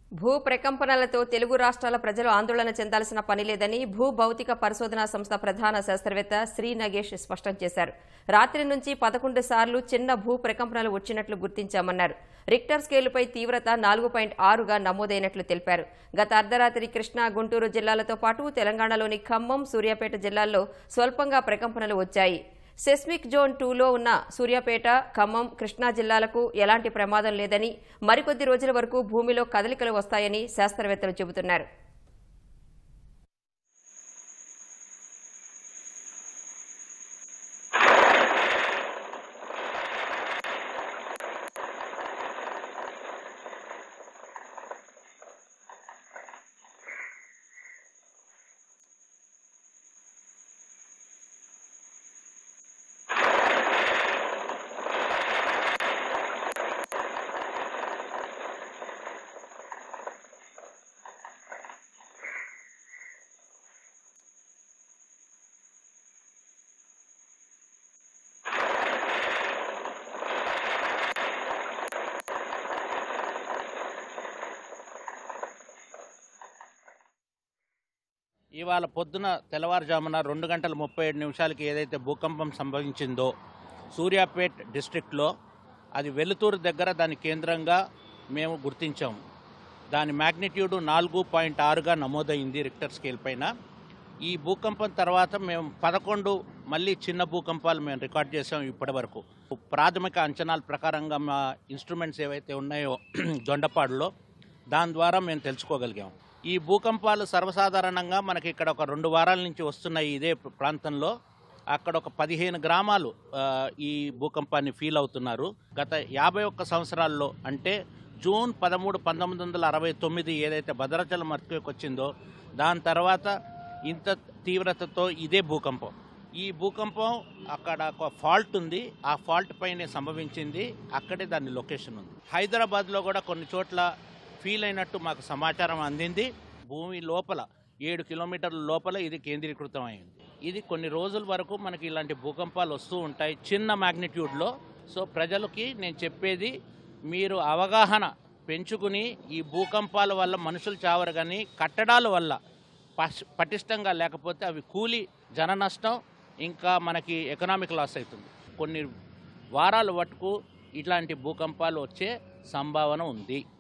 భూ ప్రకంపనలతో తెలుగు రాష్ట్రాల ప్రజలు ఆందోళన చెందాల్సిన పని లేదని భూ భౌతిక పరిశోధనా సంస్థ ప్రధాన శాస్త్రవేత్త శ్రీ నగేష్ స్పష్టం చేశారు రాత్రి నుంచి పదకొండు సార్లు చిన్న భూ ప్రకంపనలు వచ్చినట్లు గుర్తించామన్నారు రిక్టర్ స్కేలుపై తీవ్రత నాలుగు పాయింట్ ఆరుగా నమోదైనట్లు తెలిపారు గత అర్ధరాత్రి కృష్ణా గుంటూరు జిల్లాలతో పాటు తెలంగాణలోని ఖమ్మం సూర్యాపేట జిల్లాల్లో స్వల్పంగా ప్రకంపనలు వచ్చాయి సెస్మిక్ జోన్ టూలో ఉన్న సూర్యాపేట ఖమ్మం కృష్ణా జిల్లాలకు ఎలాంటి ప్రమాదం లేదని మరికొద్ది రోజుల వరకు భూమిలో కదలికలు వస్తాయని శాస్త్రవేత్తలు చెబుతున్నారు ఇవాళ పొద్దున తెల్లవారుజామున రెండు గంటల ముప్పై ఏడు నిమిషాలకి ఏదైతే భూకంపం సంభవించిందో సూర్యాపేట్ డిస్ట్రిక్ట్లో అది వెలుతూరు దగ్గర దాని కేంద్రంగా మేము గుర్తించాము దాని మ్యాగ్నిట్యూడ్ నాలుగు పాయింట్ ఆరుగా నమోదైంది రిక్టర్ స్కేల్ పైన ఈ భూకంపం తర్వాత మేము పదకొండు మళ్ళీ చిన్న భూకంపాలు మేము రికార్డ్ చేసాం ఇప్పటి వరకు ప్రాథమిక అంచనాల ప్రకారంగా మా ఇన్స్ట్రుమెంట్స్ ఏవైతే ఉన్నాయో దొండపాడులో దాని ద్వారా మేము తెలుసుకోగలిగాం ఈ భూకంపాలు సర్వసాధారణంగా మనకి ఇక్కడ ఒక రెండు వారాల నుంచి వస్తున్నాయి ఇదే ప్రాంతంలో అక్కడ ఒక పదిహేను గ్రామాలు ఆ, ఈ భూకంపాన్ని ఫీల్ అవుతున్నారు గత యాభై ఒక్క సంవత్సరాల్లో అంటే జూన్ పదమూడు పంతొమ్మిది వందల అరవై తొమ్మిది ఏదైతే భద్రాచలం అర్త్క్వేక్ వచ్చిందో దాని తర్వాత ఇంత తీవ్రతతో ఇదే భూకంపం ఈ భూకంపం అక్కడ ఒక ఫాల్ట్ ఉంది ఆ ఫాల్ట్ పైనే సంభవించింది అక్కడే దాని లొకేషన్ ఉంది హైదరాబాద్లో కూడా కొన్ని చోట్ల ఫీల్ అయినట్టు మాకు సమాచారం అందింది భూమి లోపల ఏడు కిలోమీటర్ల లోపల ఇది కేంద్రీకృతం అయింది ఇది కొన్ని రోజుల వరకు మనకి ఇలాంటి భూకంపాలు వస్తూ ఉంటాయి చిన్న మ్యాగ్నిట్యూడ్లో సో ప్రజలకి నేను చెప్పేది మీరు అవగాహన పెంచుకుని ఈ భూకంపాల వల్ల మనుషులు చావరు కానీ కట్టడాల వల్ల పష్- పటిష్టంగా లేకపోతే అవి కూలి జన నష్టం ఇంకా మనకి ఎకనామిక్ లాస్ అవుతుంది కొన్ని వారాల వరకు ఇట్లాంటి భూకంపాలు వచ్చే సంభావన ఉంది